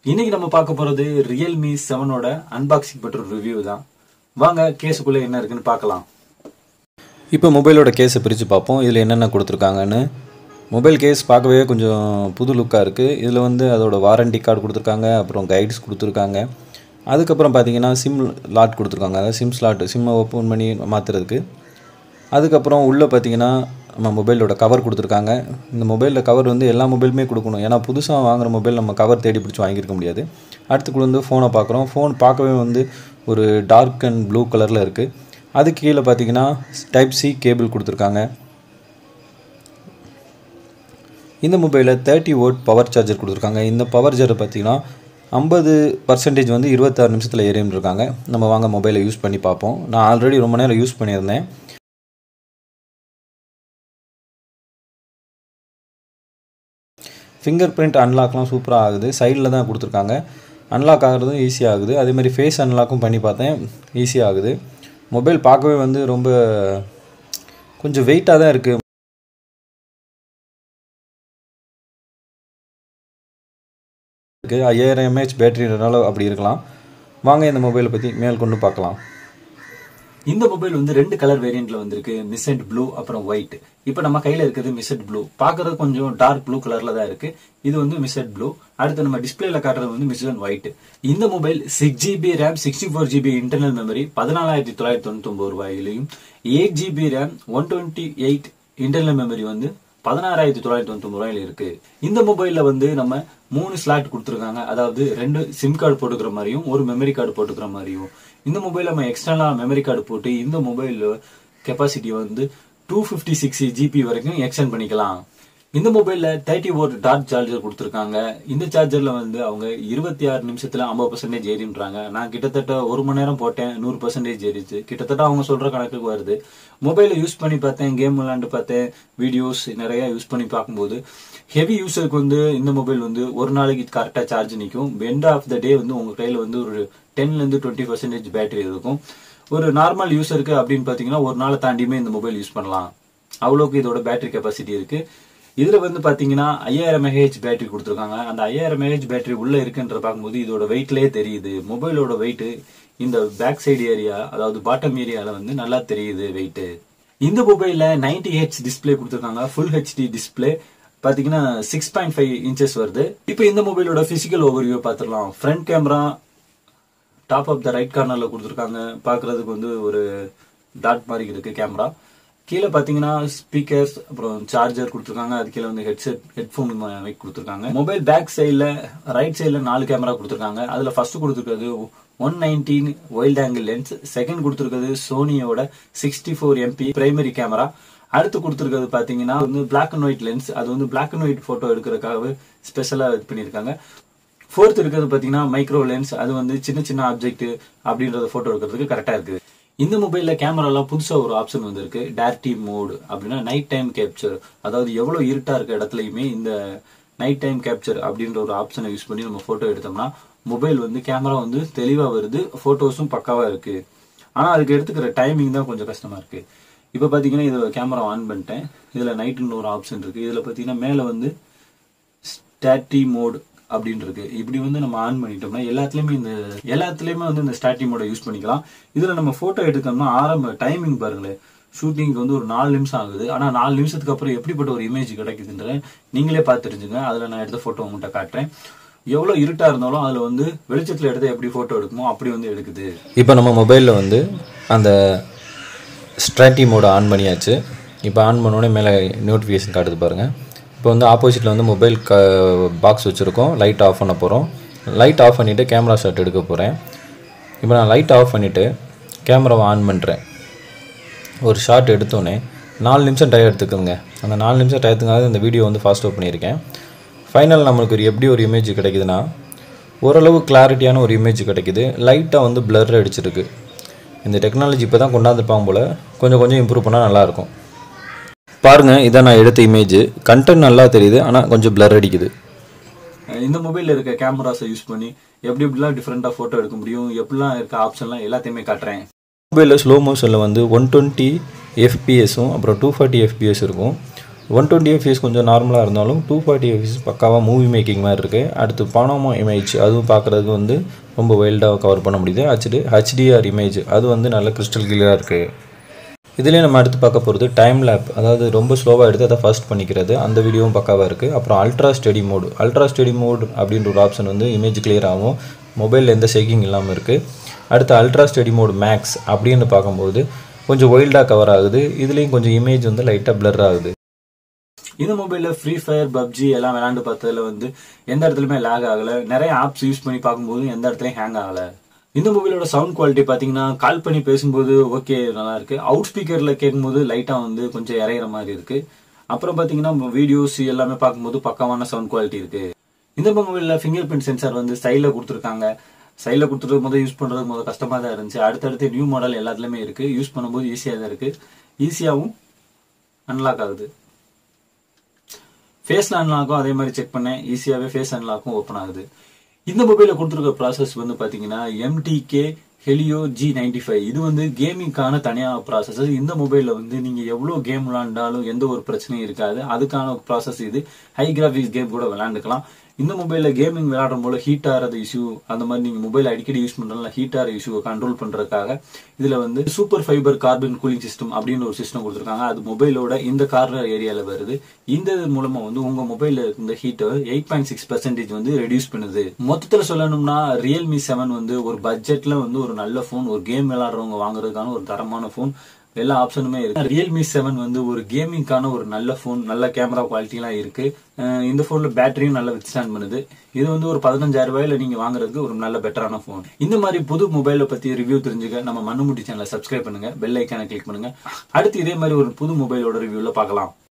இன்னைக்கு நம்ம பார்க்க போறது ரியல்மி செவனோட அன்பாக்சிங் பற்ற ரிவ்யூ தான் வாங்க கேஸுக்குள்ள என்ன இருக்குன்னு பார்க்கலாம் இப்போ மொபைலோட கேஸை பிரித்து பார்ப்போம் இதில் என்னென்ன கொடுத்துருக்காங்கன்னு மொபைல் கேஸ் பார்க்கவே கொஞ்சம் புது லுக்காக இருக்குது இதில் வந்து அதோட வாரண்டி கார்டு கொடுத்துருக்காங்க அப்புறம் கைட்ஸ் கொடுத்துருக்காங்க அதுக்கப்புறம் பார்த்தீங்கன்னா சிம் லாட் கொடுத்துருக்காங்க அதாவது சிம் ஸ்லாட் சிம்மை ஓப்பன் பண்ணி மாற்றுறதுக்கு அதுக்கப்புறம் உள்ளே பார்த்தீங்கன்னா நம்ம மொபைலோட கவர் கொடுத்துருக்காங்க இந்த மொபைலில் கவர் வந்து எல்லா மொபைலுமே கொடுக்கணும் ஏன்னா புதுசாக வாங்குற மொபைல் நம்ம கவர் தேடி பிடிச்சி வாங்கியிருக்க முடியாது அடுத்து வந்து ஃபோனை பார்க்குறோம் ஃபோன் பார்க்கவே வந்து ஒரு டார்க் அண்ட் ப்ளூ கலரில் இருக்குது அது கீழே பார்த்தீங்கன்னா டைப் சி கேபிள் கொடுத்துருக்காங்க இந்த மொபைலில் தேர்ட்டி வோல்ட் பவர் சார்ஜர் கொடுத்துருக்காங்க இந்த பவர் சார்ஜர் பார்த்தீங்கன்னா ஐம்பது பர்சன்டேஜ் வந்து இருபத்தாறு நிமிஷத்தில் ஏறின்னு இருக்காங்க நம்ம வாங்க மொபைலை யூஸ் பண்ணி பார்ப்போம் நான் ஆல்ரெடி ரொம்ப நேரம் யூஸ் பண்ணியிருந்தேன் ஃபிங்கர் பிரிண்ட் அன்லாக்லாம் சூப்பராக ஆகுது சைடில் தான் கொடுத்துருக்காங்க அன்லாக் ஆகிறதும் ஈஸியாக ஆகுது அதேமாதிரி ஃபேஸ் அன்லாக்கும் பண்ணி பார்த்தேன் ஈஸியாக ஆகுது மொபைல் பார்க்கவே வந்து ரொம்ப கொஞ்சம் வெயிட்டாக தான் இருக்குது இருக்குது ஐயாயிரம் எம்ஏஹெச் பேட்டரினால அப்படி இருக்கலாம் வாங்க இந்த மொபைலை பற்றி மேல் கொண்டு பார்க்கலாம் இந்த மொபைல் வந்து ரெண்டு கலர் வேரியண்ட்ல வந்திருக்கு மிஸ்ஸட் ப்ளூ அப்புறம் ஒயிட் இப்போ நம்ம கையில இருக்கிறது மிஸ்ஸட் ப்ளூ பார்க்கறது கொஞ்சம் டார்க் ப்ளூ கலர்ல தான் இருக்கு இது வந்து மிஸ்ஸட் ப்ளூ அடுத்து நம்ம டிஸ்பிளேல காட்டுறது வந்து மிஸ்ஸட் ஒயிட் இந்த mobile six GB RAM sixty four GB internal memory பதினாலாயிரத்தி தொள்ளாயிரத்தி தொண்ணூத்தி ஒன்பது ரூபாயிலையும் eight GB RAM one twenty eight internal memory வந்து பதினாறாயிரத்தி தொள்ளாயிரத்தி தொண்ணூத்தி ரூபாயில இருக்கு இந்த மொபைல்ல வந்து நம்ம மூணு ஸ்லாட் கொடுத்துருக்காங்க அதாவது ரெண்டு சிம் கார்டு போட்டுக்கிற மாதிரியும் ஒரு மெமரி கார்டு போட்டுக்கிற மாதிரியும் இந்த மொபைல் நம்ம எக்ஸ்டர்னலா மெமரி கார்டு போட்டு இந்த மொபைல் கெப்பாசிட்டி வந்து டூ ஃபிஃப்டி சிக்ஸ் ஜிபி வரைக்கும் எக்ஸ்டெண்ட் பண்ணிக்கலாம் இந்த மொபைல்ல தேர்ட்டி வோல்ட் டார்க் சார்ஜர் கொடுத்துருக்காங்க இந்த சார்ஜர்ல வந்து அவங்க இருபத்தி ஆறு நிமிஷத்துல ஐம்பது பர்சன்டேஜ் ஏறின்றாங்க நான் கிட்டத்தட்ட ஒரு மணி நேரம் போட்டேன் நூறு பர்சன்டேஜ் ஏறிச்சு கிட்டத்தட்ட அவங்க சொல்ற கணக்குக்கு வருது மொபைலை யூஸ் பண்ணி பார்த்தேன் கேம் விளையாண்டு பார்த்தேன் வீடியோஸ் நிறைய யூஸ் பண்ணி பார்க்கும்போது ஹெவி யூஸருக்கு வந்து இந்த மொபைல் வந்து ஒரு நாளைக்கு கரெக்டா சார்ஜ் நிற்கும் எண்ட் ஆஃப் த டே வந்து உங்க கையில வந்து ஒரு டென்ல இருந்து டுவெண்ட்டி பர்சன்டேஜ் பேட்டரி இருக்கும் ஒரு நார்மல் யூஸருக்கு அப்படின்னு பாத்தீங்கன்னா ஒரு நாளை தாண்டியுமே இந்த மொபைல் யூஸ் பண்ணலாம் அவ்வளோக்கு இதோட பேட்டரி கெப்பாசிட்டி இருக்கு இதுல வந்து பாத்தீங்கன்னா ஐயாயிரம் மெஹேஜ் பேட்டரி கொடுத்துருக்காங்க அந்த ஐயாயிரம் மெஹேஜ் பேட்டரி உள்ள இருக்குன்ற பார்க்கும்போது இதோட வெயிட்லயே தெரியுது மொபைலோட வெயிட் இந்த பேக் சைடு ஏரியா அதாவது பாட்டம் ஏரியால வந்து நல்லா தெரியுது வெயிட் இந்த மொபைல்ல நைன்டி ஹெச் டிஸ்பிளே கொடுத்துருக்காங்க ஃபுல் ஹெச்டி டிஸ்பிளே பாத்தீங்கன்னா சிக்ஸ் பாயிண்ட் ஃபைவ் இன்ச்சஸ் வருது இப்போ இந்த மொபைலோட பிசிக்கல் ஓவர்வியூ பார்த்துடலாம் front camera top of the right கார்னர்ல கொடுத்துருக்காங்க பார்க்கிறதுக்கு வந்து ஒரு டாட் மாதிரி இருக்கு கேமரா கீழே பாத்தீங்கன்னா ஸ்பீக்கர்ஸ் அப்புறம் சார்ஜர் கொடுத்துருக்காங்க அது கீழே வந்து ஹெட்செட் ஹெட்ஃபோன் மைக் கொடுத்துருக்காங்க மொபைல் பேக் சைடில் ரைட் சைடில் நாலு கேமரா கொடுத்துருக்காங்க அதில் ஃபர்ஸ்ட் கொடுத்துருக்கிறது one nineteen wide angle lens second கொடுத்துருக்கிறது சோனியோட sixty four MP primary camera அடுத்து கொடுத்துருக்கிறது பாத்தீங்கன்னா வந்து பிளாக் அண்ட் ஒயிட் லென்ஸ் அது வந்து பிளாக் அண்ட் ஒயிட் போட்டோ எடுக்கிறதுக்காகவே ஸ்பெஷலா இது பண்ணியிருக்காங்க ஃபோர்த் இருக்கிறது பாத்தீங்கன்னா மைக்ரோ லென்ஸ் அது வந்து சின்ன சின்ன ஆப்ஜெக்ட் அப்படின்றத போட்டோ எடுக்கிறதுக்கு கரெக்டா இருக்கு இந்த மொபைல்ல கேமராலாம் புதுசா ஒரு ஆப்ஷன் வந்திருக்கு டேர்டி மோடு அப்படின்னா நைட் டைம் கேப்சர் அதாவது எவ்வளவு இருட்டா இருக்க இடத்துலயுமே இந்த நைட் டைம் கேப்சர் அப்படின்ற ஒரு ஆப்ஷனை யூஸ் பண்ணி நம்ம போட்டோ எடுத்தோம்னா மொபைல் வந்து கேமரா வந்து தெளிவா வருது போட்டோஸும் பக்காவா இருக்கு ஆனா அதுக்கு எடுத்துக்கிற டைமிங் தான் கொஞ்சம் கஷ்டமா இருக்கு இப்ப பாத்தீங்கன்னா இதை கேமரா ஆன் பண்ணிட்டேன் இதுல நைட்னு ஒரு ஆப்ஷன் இருக்கு இதுல பாத்தீங்கன்னா மேல வந்து ஸ்டாட்டி மோட் அப்படின்னு இருக்கு இப்படி வந்து நம்ம ஆன் பண்ணிட்டோம்னா எல்லாத்துலயுமே இந்த எல்லாத்துலயுமே வந்து இந்த ஸ்டாட்டி மோட யூஸ் பண்ணிக்கலாம் இதுல நம்ம போட்டோ எடுத்தோம்னா ஆரம்ப டைமிங் பாருங்களேன் ஷூட்டிங்க்கு வந்து ஒரு நாலு நிமிஷம் ஆகுது ஆனா நாலு நிமிஷத்துக்கு அப்புறம் எப்படிப்பட்ட ஒரு இமேஜ் கிடைக்குதுன்ற நீங்களே பார்த்து தெரிஞ்சுங்க அதுல நான் எடுத்த போட்டோ உங்கள்கிட்ட காட்டுறேன் எவ்வளவு இருட்டா இருந்தாலும் அதுல வந்து வெளிச்சத்துல எடுத்து எப்படி போட்டோ எடுக்குமோ அப்படி வந்து எடுக்குது இப்போ நம்ம மொபைலில் வந்து அந்த ஸ்ட்ராட்டி மோடு ஆன் பண்ணியாச்சு இப்போ ஆன் பண்ணோடனே மேலே நோட்டிஃபிகேஷன் காட்டுது பாருங்கள் இப்போ வந்து ஆப்போசிட்டில் வந்து மொபைல் க பாக்ஸ் வச்சுருக்கோம் லைட் ஆஃப் பண்ண போகிறோம் லைட் ஆஃப் பண்ணிவிட்டு கேமரா ஷாட் எடுக்க போகிறேன் இப்போ நான் லைட் ஆஃப் பண்ணிவிட்டு கேமராவை ஆன் பண்ணுறேன் ஒரு ஷாட் எடுத்தோடனே நாலு நிமிஷம் டயம் எடுத்துக்கோங்க அந்த நாலு நிமிஷம் டயத்துக்காக இந்த வீடியோ வந்து ஃபாஸ்ட் பண்ணியிருக்கேன் ஃபைனல் நம்மளுக்கு ஒரு எப்படி ஒரு இமேஜ் கிடைக்குதுன்னா ஓரளவு கிளாரிட்டியான ஒரு இமேஜ் கிடைக்குது லைட்டாக வந்து பிளர் அடிச்சிருக்கு இந்த டெக்னாலஜி இப்போ தான் கொண்டாந்துருப்பாங்க போல் கொஞ்சம் கொஞ்சம் இம்ப்ரூவ் பண்ணால் நல்லாயிருக்கும் பாருங்கள் இதான் நான் எடுத்த இமேஜ் கண்டென்ட் நல்லா தெரியுது ஆனால் கொஞ்சம் பிளர் அடிக்குது இந்த மொபைல்ல இருக்க கேமராஸை யூஸ் பண்ணி எப்படி எப்படிலாம் டிஃப்ரெண்டா போட்டோ எடுக்க முடியும் எப்படிலாம் இருக்க ஆப்ஷன்லாம் எல்லாத்தையுமே காட்டுறேன் மொபைலில் ஸ்லோ மோஷனில் வந்து ஒன் டுவெண்ட்டி எஃபிஎஸும் அப்புறம் டூ ஃபார்ட்டி எஃபிஎஸ் இருக்கும் ஒன் டுவெண்ட்டி எஃப்எஸ் கொஞ்சம் நார்மலாக இருந்தாலும் டூ ஃபார்ட்டி எஃப்எஸ் பக்காவாக மூவி மேக்கிங் மாதிரி இருக்குது அடுத்து பனாமா இமேஜ் அதுவும் பார்க்குறதுக்கு வந்து ரொம்ப வைல்டாக கவர் பண்ண முடியுது ஹச்டி ஹச்டிஆர் இமேஜ் அது வந்து நல்ல கிறிஸ்டல் கிளியராக இருக்குது இதுலேயே நம்ம அடுத்து பார்க்க போகிறது டைம் லேப் அதாவது ரொம்ப ஸ்லோவாக எடுத்து அதை ஃபர்ஸ்ட் பண்ணிக்கிறது அந்த வீடியோவும் பக்காவாக இருக்குது அப்புறம் ultra steady mode ultra steady mode அப்படின்ற ஒரு ஆப்ஷன் வந்து இமேஜ் கிளியர் ஆகும் மொபைலில் எந்த ஷேக்கிங் இல்லாமல் இருக்குது அடுத்து அல்ட்ரா ஸ்டடி மோடு மேக்ஸ் அப்படின்னு பார்க்கும்போது கொஞ்சம் வைல்டாக கவர் ஆகுது இதுலேயும் கொஞ்சம் இமேஜ் வந்து லைட்டாக பிளர் ஆகுது இந்த மொபைல்ல ஃப்ரீ ஃபயர் பப்ஜி எல்லாம் விளையாண்டு பார்த்ததுல வந்து எந்த இடத்துலயுமே லேக் ஆகல நிறைய ஆப்ஸ் யூஸ் பண்ணி பார்க்கும்போது எந்த இடத்துலயும் ஹேங் ஆகல இந்த மொபைலோட சவுண்ட் குவாலிட்டி பாத்தீங்கன்னா கால் பண்ணி பேசும்போது ஓகே நல்லா இருக்கு அவுட் ஸ்பீக்கர்ல கேட்கும்போது லைட்டா வந்து கொஞ்சம் இறையிற மாதிரி இருக்கு அப்புறம் பாத்தீங்கன்னா வீடியோஸ் எல்லாமே பார்க்கும்போது பக்கமான சவுண்ட் குவாலிட்டி இருக்கு இந்த மொபைல்ல ஃபிங்கர் பிரிண்ட் சென்சார் வந்து சைடில் கொடுத்துருக்காங்க சைடில் கொடுத்துட்டு முதல் யூஸ் பண்றது முதல் கஷ்டமா தான் இருந்துச்சு அடுத்தடுத்து நியூ மாடல் எல்லாத்துலயுமே இருக்கு யூஸ் பண்ணும்போது ஈஸியா தான் இருக்கு ஈஸியாவும் அன்லாக் ஆகுது ஃபேஸ் அன்லாக்கும் அதே மாதிரி செக் பண்ணேன் ஈஸியாவே ஃபேஸ் அன்லாக்கும் ஓப்பன் ஆகுது இந்த மொபைல கொடுத்துருக்க ப்ராசஸ் வந்து பாத்தீங்கன்னா MTK Helio G ninety five இது வந்து கேமிங்கான தனியான ப்ராசஸ் இந்த மொபைல்ல வந்து நீங்க எவ்வளவு கேம் விளையாண்டாலும் எந்த ஒரு பிரச்சனையும் இருக்காது அதுக்கான ப்ராசஸ் இது ஹை கிராபிக்ஸ் கேம் கூட விளையாண்டுக்கலாம் இந்த மொபைல்ல கேமிங் விளையாடும் போல ஹீட் ஆகிறது இஷ்யூ அந்த மாதிரி நீங்க மொபைல் அடிக்கடி யூஸ் பண்றதுல ஹீட் ஆகிற இஷ்யூவை கண்ட்ரோல் பண்றதுக்காக இதுல வந்து super fibre carbon cooling system அப்படின்னு ஒரு சிஸ்டம் கொடுத்துருக்காங்க அது மொபைலோட இந்த கார்னர் ஏரியால வருது இந்த இது மூலமா வந்து உங்க மொபைல்ல இருந்த ஹீட்டை எயிட் பாயிண்ட் சிக்ஸ் பர்சன்டேஜ் வந்து ரெடியூஸ் பண்ணுது மொத்தத்துல சொல்லணும்னா ரியல்மி செவன் வந்து ஒரு பட்ஜெட்ல வந்து ஒரு நல்ல போன் ஒரு கேம் விளையாடுறவங்க வாங்குறதுக்கான ஒரு தரமான போன் எல்லா ஆப்ஷனுமே இருக்கு ரியல்மி செவன் வந்து ஒரு கேமிங்கான ஒரு நல்ல ஃபோன் நல்ல கேமரா குவாலிட்டிலாம் இருக்கு அஹ் இந்த போன்ல பேட்டரியும் நல்லா வித்ஸ்டாண்ட் பண்ணுது இது வந்து ஒரு பதினஞ்சாயிரம் ரூபாயில நீங்க வாங்குறதுக்கு ஒரு நல்ல பெட்டரான ஃபோன் இந்த மாதிரி புது மொபைலை பத்தி ரிவ்யூ தெரிஞ்சுக்க நம்ம மண்ணுமுட்டி சேனலை சப்ஸ்கிரைப் பண்ணுங்க பெல் ஐக்கானை கிளிக் பண்ணுங்க அடுத்து இதே மாதிரி ஒரு புது மொபைலோட ரிவ்யூல பார்க்கலாம்